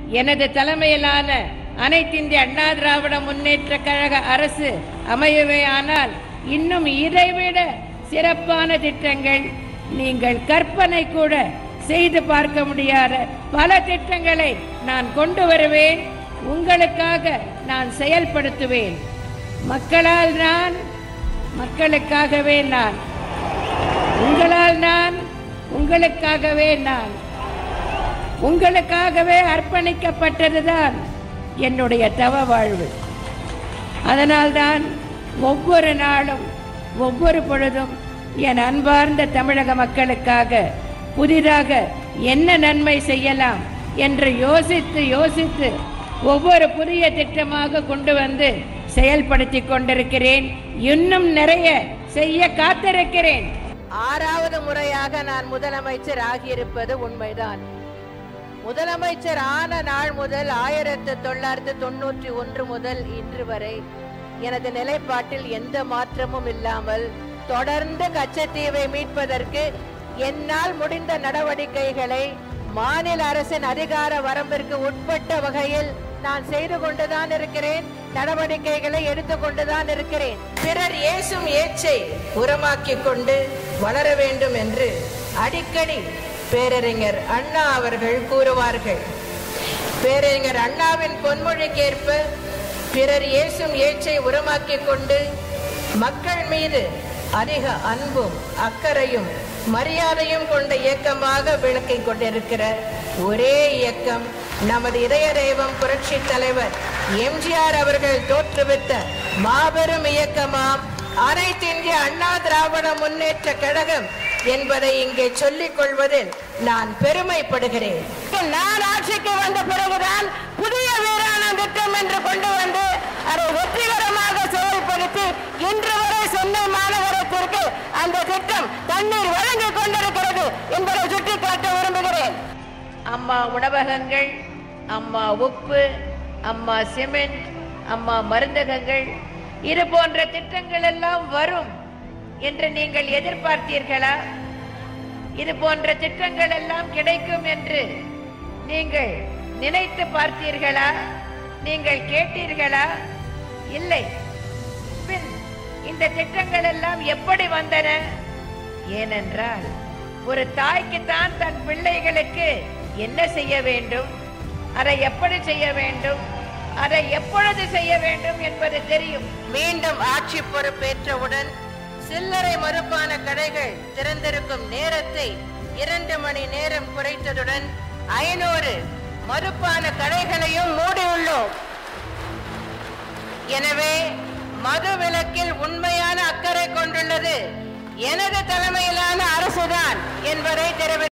எனது தலைமையிலான அனைத்திந்திய அண்ணா திராவிட முன்னேற்ற கழக அரசு அமையவே ஆனால் இன்னும் இதைவிட சிறப்பான திட்டங்கள் நீங்கள் கற்பனை கூட செய்து பார்க்க முடியாத பல திட்டங்களை நான் கொண்டு வருவேன் உங்களுக்காக நான் செயல்படுத்துவேன் மக்களால் நான் மக்களுக்காகவே நான் உங்களால் நான் உங்களுக்காகவே நான் உங்களுக்காகவே அர்ப்பணிக்கப்பட்டதுதான் என்னுடைய தவ வாழ்வு அதனால்தான் ஒவ்வொரு நாளும் ஒவ்வொரு பொழுதும் என் அன்பார்ந்த தமிழக மக்களுக்காக புதிதாக என்ன நன்மை செய்யலாம் என்று யோசித்து யோசித்து ஒவ்வொரு புதிய திட்டமாக கொண்டு வந்து செயல்படுத்தி கொண்டிருக்கிறேன் இன்னும் நிறைய செய்ய காத்திருக்கிறேன் ஆறாவது முறையாக நான் முதலமைச்சர் ஆகியிருப்பது உண்மைதான் முதலமைச்சர் ஆன நாள் முதல் ஆயிரத்து தொள்ளாயிரத்து தொண்ணூற்றி ஒன்று முதல் இன்று வரை எனது நிலைப்பாட்டில் எந்த மாற்றமும் இல்லாமல் தொடர்ந்து கச்சத்தீவை மீட்பதற்கு என்னால் முடிந்த நடவடிக்கைகளை மாநில அரசின் அதிகார வரம்பிற்கு உட்பட்ட வகையில் நான் செய்து கொண்டுதான் இருக்கிறேன் நடவடிக்கைகளை எடுத்துக்கொண்டுதான் இருக்கிறேன் பிறர் ஏசும் ஏச்சை உரமாக்கிக் கொண்டு வளர வேண்டும் என்று அடிக்கடி பேரறிஞர் அண்ணா அவர்கள் கூறுவார்கள் பேரறிஞர் அண்ணாவின் பொன்மொழிக்கேற்ப பிறர் ஏசும் ஏச்சை உரமாக்கிக் கொண்டு மக்கள் மீது அதிக அன்பும் அக்கறையும் மரியாதையும் கொண்ட இயக்கமாக விளக்கிக் கொண்டிருக்கிற ஒரே இயக்கம் நமது இதய தெய்வம் புரட்சி தலைவர் எம்ஜிஆர் அவர்கள் தோற்றுவித்த மாபெரும் இயக்கமாம் அனைத்திந்திய அண்ணா திராவிட முன்னேற்ற கழகம் என்பதை இங்கே சொல்லிக் கொள்வதில் நான் பெருமைப்படுகிறேன் நான் ஆட்சிக்கு வந்த பிறகுதான் புதிய வீராண திட்டம் என்று கொண்டு வந்து அதை வெற்றிகரமாக செயல்படுத்தி இன்று வரை சென்னை மாநகரத்திற்கு அந்த திட்டம் தண்ணீர் வழங்கிக் கொண்டிருக்கிறது என்பதை சுட்டிக்காட்ட விரும்புகிறேன் அம்மா உணவகங்கள் அம்மா உப்பு அம்மா சிமெண்ட் அம்மா மருந்தகங்கள் இது போன்ற திட்டங்கள் எல்லாம் வரும் என்று நீங்கள் எதிர்பார்த்தீர்களா இது போன்ற திட்டங்கள் எல்லாம் கிடைக்கும் என்று நீங்கள் நினைத்து பார்த்தீர்களா நீங்கள் கேட்டீர்களா இல்லை பின் இந்த திட்டங்கள் எல்லாம் எப்படி வந்தன ஏனென்றால் ஒரு தாய்க்குத்தான் தன் பிள்ளைகளுக்கு என்ன செய்ய வேண்டும் அதை எப்படி செய்ய வேண்டும் அதை எப்பொழுது செய்ய வேண்டும் என்பது தெரியும் மீண்டும் ஆட்சி பொறுப்பேற்றவுடன் சில்லறை மறுப்பான கடைகள் திறந்திருக்கும் நேரத்தை இரண்டு மணி நேரம் குறைத்ததுடன் ஐநூறு மறுப்பான கடைகளையும் மூடியுள்ளோம் எனவே மது விலக்கில் உண்மையான அக்கறை கொண்டுள்ளது எனது தலைமையிலான அரசுதான் என்பதை தெரிவித்து